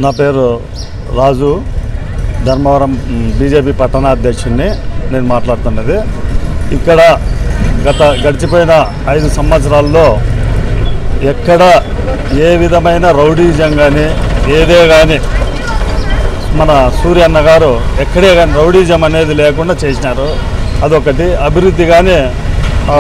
నా పేరు రాజు ధర్మవరం బీజేపీ పట్టణాధ్యక్షుడిని నేను మాట్లాడుతున్నది ఇక్కడ గత గడిచిపోయిన ఐదు సంవత్సరాల్లో ఎక్కడ ఏ విధమైన రౌడీజం కానీ ఏదే కానీ మన సూర్య అన్న గారు ఎక్కడే కానీ రౌడీజం అనేది లేకుండా చేసినారు అదొకటి అభివృద్ధి కానీ ఆ,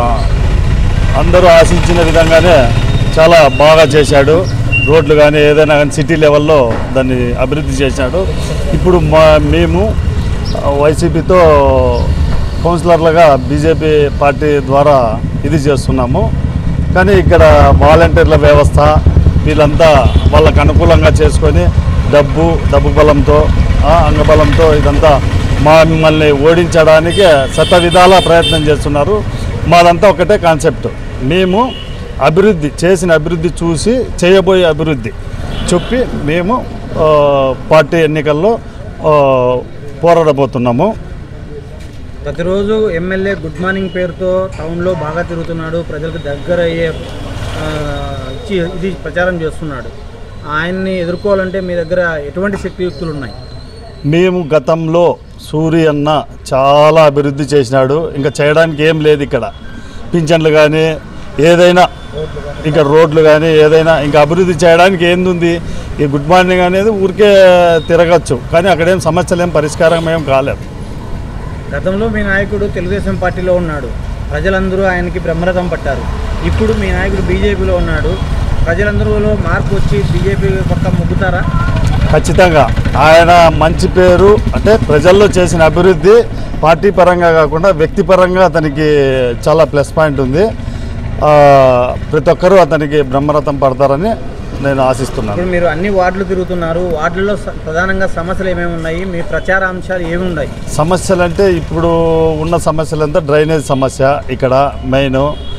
అందరూ ఆశించిన విధంగానే చాలా బాగా చేశాడు రోడ్లు కానీ ఏదైనా కానీ సిటీ లెవెల్లో దాన్ని అభివృద్ధి చేశాడు ఇప్పుడు మా మేము వైసీపీతో కౌన్సిలర్లుగా బీజేపీ పార్టీ ద్వారా ఇది చేస్తున్నాము కానీ ఇక్కడ వాలంటీర్ల వ్యవస్థ వీళ్ళంతా వాళ్ళకు అనుకూలంగా చేసుకొని డబ్బు డబ్బు బలంతో ఆ, అంగబలంతో ఇదంతా మా మిమ్మల్ని ఓడించడానికి శత విధాల ప్రయత్నం చేస్తున్నారు మాదంతా ఒకటే కాన్సెప్ట్ మేము అభివృద్ధి చేసిన అభివృద్ధి చూసి చేయబోయే అభివృద్ధి చెప్పి మేము ఆ, పార్టీ ఎన్నికల్లో ఆ, పోరాడబోతున్నాము ప్రతిరోజు ఎమ్మెల్యే గుడ్ మార్నింగ్ పేరుతో టౌన్లో బాగా తిరుగుతున్నాడు ప్రజలకు దగ్గర అయ్యే ఆ, ఇచ్చి ఇది ప్రచారం చేస్తున్నాడు ఆయన్ని ఎదుర్కోవాలంటే మీ దగ్గర ఎటువంటి శక్తియుక్తులు ఉన్నాయి మేము గతంలో సూరి అన్న చాలా అభివృద్ధి చేసినాడు ఇంకా చేయడానికి ఏం లేదు ఇక్కడ పింఛన్లు కానీ ఏదైనా ఇంకా రోడ్లు కానీ ఏదైనా ఇంకా అభివృద్ధి చేయడానికి ఏంది ఈ గుడ్ మార్నింగ్ అనేది ఊరికే తిరగచ్చు కానీ అక్కడేం సమస్యలు ఏం పరిష్కారం ఏం కాలేదు గతంలో మీ నాయకుడు తెలుగుదేశం పార్టీలో ఉన్నాడు ప్రజలందరూ ఆయనకి బ్రహ్మరథం పట్టారు ఇప్పుడు మీ నాయకుడు బీజేపీలో ఉన్నాడు ప్రజలందరూలో మార్పు వచ్చి బీజేపీ పక్క మొగ్గుతారా ఖచ్చితంగా ఆయన మంచి పేరు అంటే ప్రజల్లో చేసిన అభివృద్ధి పార్టీ పరంగా కాకుండా వ్యక్తిపరంగా అతనికి చాలా ప్లస్ పాయింట్ ఉంది ఆ, ప్రతి ఒక్కరూ అతనికి బ్రహ్మరథం పడతారని నేను ఆశిస్తున్నాను ఇప్పుడు మీరు అన్ని వార్డులు తిరుగుతున్నారు వార్డుల్లో స- ప్రధానంగా సమస్యలు ఏమేమి ఉన్నాయి మీ ప్రచార అంశాలు ఏమి ఉన్నాయి సమస్యలు అంటే ఇప్పుడు ఉన్న సమస్యలంతా డ్రైనేజ్ సమస్య ఇక్కడ మెయిన్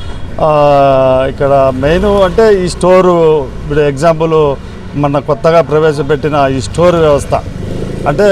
ఇక్కడ మెయిన్ అంటే ఈ స్టోరు ఇప్పుడు ఎగ్జాంపుల్ మన కొత్తగా ప్రవేశపెట్టిన ఈ స్టోర్ వ్యవస్థ అంటే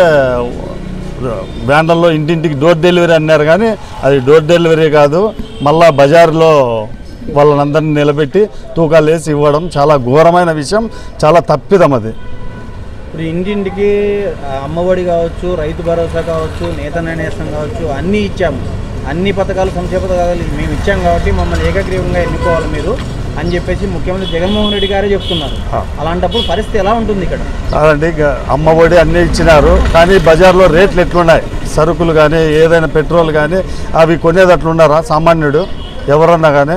వ్యాన్లలో ఇంటింటికి డోర్ డెలివరీ అన్నారు కానీ అది డోర్ డెలివరీ కాదు మళ్ళా బజార్లో వాళ్ళనందరినీ నిలబెట్టి తూకాలు వేసి ఇవ్వడం చాలా ఘోరమైన విషయం చాలా తప్పిదం అది ఇప్పుడు ఇంటింటికి ఆ, అమ్మఒడి కావచ్చు రైతు భరోసా కావచ్చు నేత నేస్తం కావచ్చు అన్నీ ఇచ్చాము అన్ని పథకాలు సంక్షేమ పథకాలు మేము ఇచ్చాం కాబట్టి మమ్మల్ని ఏకగ్రీవంగా ఎన్నుకోవాలి మీరు అని చెప్పేసి ముఖ్యమంత్రి జగన్మోహన్ రెడ్డి గారే చెప్తున్నారు ఆ. అలాంటప్పుడు పరిస్థితి ఎలా ఉంటుంది ఇక్కడ కాదండి ఇక అమ్మ ఒడి అన్నీ ఇచ్చినారు కానీ బజార్లో రేట్లు ఎట్లున్నాయి సరుకులు కానీ ఏదైనా పెట్రోల్ కానీ అవి కొనేది అట్లున్నారా సామాన్యుడు ఎవరన్నా కానీ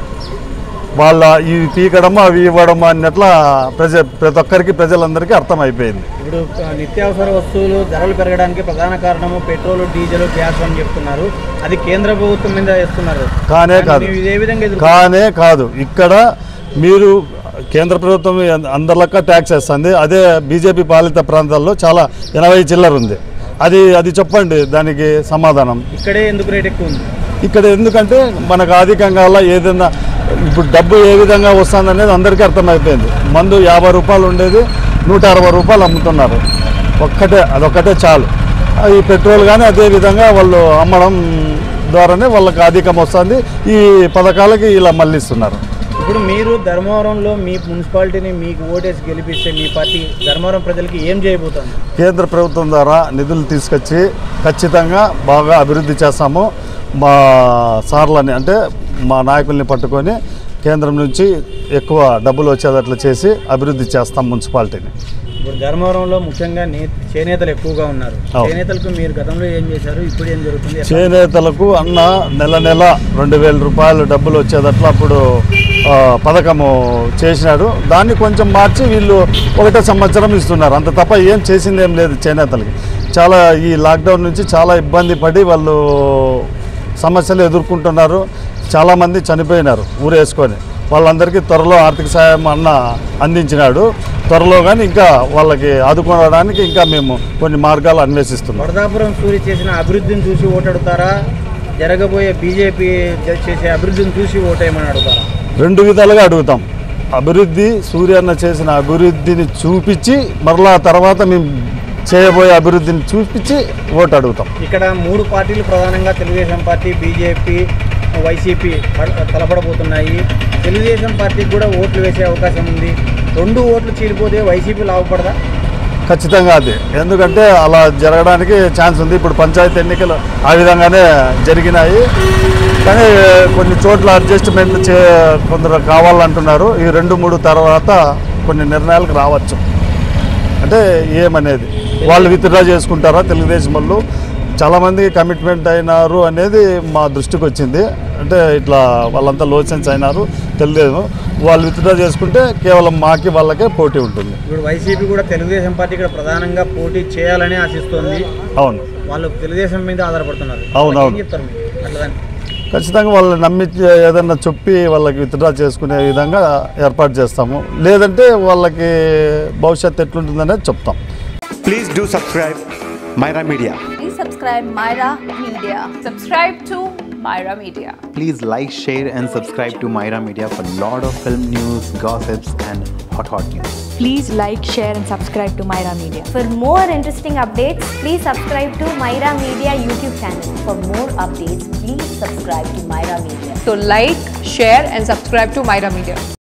వాళ్ళ ఇవి పీకడము అవి ఇవ్వడము అన్నట్ల ప్రజ ప్రతి ఒక్కరికి ప్రజలందరికీ అర్థమైపోయింది ఇప్పుడు ఆ, నిత్యావసర వస్తువులు ధరలు పెరగడానికి ప్రధాన కారణము పెట్రోల్ డీజిల్ గ్యాస్ అని చెప్తున్నారు అది కేంద్ర ప్రభుత్వం మీద వేస్తున్నారు కానే దాన్ని కాదు మీరు ఇదే విధంగా ఎదుర్కొ- కానే కాదు ఇక్కడ మీరు కేంద్ర ప్రభుత్వం అందరిలక్క ట్యాక్స్ వేస్తుంది అదే బీజేపీ పాలిత ప్రాంతాల్లో చాలా ఎనభై చిల్లర ఉంది అది అది చెప్పండి దానికి సమాధానం ఇక్కడే ఎందుకు రేట్ ఎక్కువ ఉంది ఇక్కడ ఎందుకంటే మనకు అధికంగా అలా ఏదైనా ఇప్పుడు డబ్బు ఏ విధంగా వస్తుంది అనేది అందరికీ అర్థమైపోయింది మందు యాభై రూపాయలు ఉండేది నూట అరవై రూపాయలు అమ్ముతున్నారు ఒక్కటే అదొక్కటే చాలు ఆ, ఈ పెట్రోల్ కానీ అదే విధంగా వాళ్ళు అమ్మడం ద్వారానే వాళ్ళకి అధికం వస్తుంది ఈ పథకాలకి ఇలా మళ్ళిస్తున్నారు ఇప్పుడు మీరు ధర్మవరంలో మీ మున్సిపాలిటీని మీకు ఓటేసి గెలిపిస్తే మీ పార్టీ ధర్మవరం ప్రజలకి ఏం చేయబోతుంది కేంద్ర ప్రభుత్వం ద్వారా నిధులు తీసుకొచ్చి ఖచ్చితంగా బాగా అభివృద్ధి చేస్తాము మా సార్లని అంటే మా నాయకుల్ని పట్టుకొని కేంద్రం నుంచి ఎక్కువ డబ్బులు వచ్చేటట్లు చేసి అభివృద్ధి చేస్తాం మున్సిపాలిటీని ఇప్పుడు ధర్మవరంలో ముఖ్యంగా నే చేనేతలు ఎక్కువగా ఉన్నారు అవును. చేనేతలకు మీరు గతంలో ఏం చేశారు ఇప్పుడు ఏం జరుగుతుంది ఎట్లా? చేనేతలకు అన్న నెల నెల రెండు వేల రూపాయలు డబ్బులు వచ్చేటట్లు అప్పుడు ఆ, పథకము చేసినాడు దాన్ని కొంచెం మార్చి వీళ్ళు ఒకటే సంవత్సరం ఇస్తున్నారు అంత తప్ప ఏం చేసింది ఏం లేదు చేనేతలకి చాలా ఈ లాక్డౌన్ నుంచి చాలా ఇబ్బంది పడి వాళ్ళు సమస్యలు ఎదుర్కొంటున్నారు చాలామంది చనిపోయినారు ఊరేసుకొని వాళ్ళందరికీ త్వరలో ఆర్థిక సాయం అన్న అందించినాడు త్వరలో కానీ ఇంకా వాళ్ళకి ఆదుకోవడానికి ఇంకా మేము కొన్ని మార్గాలు అన్వేషిస్తున్నాం వరదాపురం సూరి చేసిన అభివృద్ధిని చూసి ఓటడుతారా జరగబోయే బీజేపీ చేసే అభివృద్ధిని చూసి ఓటేయమని అడుగుతారా రెండు విధాలుగా అడుగుతాం అభివృద్ధి సూర్యన్న చేసిన అభివృద్ధిని చూపించి మరలా తర్వాత మేము చేయబోయే అభివృద్ధిని చూపించి ఓటు అడుగుతాం ఇక్కడ మూడు పార్టీలు ప్రధానంగా తెలుగుదేశం పార్టీ బీజేపీ వైసీపీ పడ- తలపడబోతున్నాయి తెలుగుదేశం పార్టీకి కూడా ఓట్లు వేసే అవకాశం ఉంది రెండు ఓట్లు చీలిపోతే వైసీపీ లాభపడదా ఖచ్చితంగా అది ఎందుకంటే అలా జరగడానికి ఛాన్స్ ఉంది ఇప్పుడు పంచాయతీ ఎన్నికలు ఆ విధంగానే జరిగినాయి కానీ కొన్ని చోట్ల అడ్జస్ట్మెంట్ చే కొందరు కావాలంటున్నారు ఈ రెండు మూడు తర్వాత కొన్ని నిర్ణయాలకు రావచ్చు అంటే ఏమనేది వాళ్ళు విత్డ్రా చేసుకుంటారా తెలుగుదేశం వాళ్ళు చాలామంది కమిట్మెంట్ అయినారు అనేది మా దృష్టికి వచ్చింది అంటే ఇట్లా వాళ్ళంతా లోసెన్స్ అయినారు తెలియదు వాళ్ళు విత్డ్రా చేసుకుంటే కేవలం మాకి వాళ్ళకే పోటీ ఉంటుంది ఇప్పుడు వైసీపీ కూడా తెలుగుదేశం పార్టీ ఇక్కడ ప్రధానంగా పోటీ చేయాలని ఆశిస్తోంది అవును వాళ్ళు తెలుగుదేశం మీద ఆధారపడుతున్నారు అవును, ఏం అవును. చెప్తారు మీరు అట్లా ఖచ్చితంగా వాళ్ళని నమ్మి ఏదన్నా చెప్పి వాళ్ళకి విత్డ్రా చేసుకునే విధంగా ఏర్పాటు చేస్తాము లేదంటే వాళ్ళకి భవిష్యత్తు ఎట్లుంటుందనేది చెప్తాం Please do subscribe Myra Media. Please subscribe Myra Media. Subscribe to Myra Media. Please like, share, and subscribe to Myra Media for lot of film news, gossips, and hot hot news. Please like, share, and subscribe to Myra Media. For more interesting updates, please subscribe to Myra Media YouTube channel. For more updates, please subscribe to Myra Media. So like, share and subscribe to Myra Media.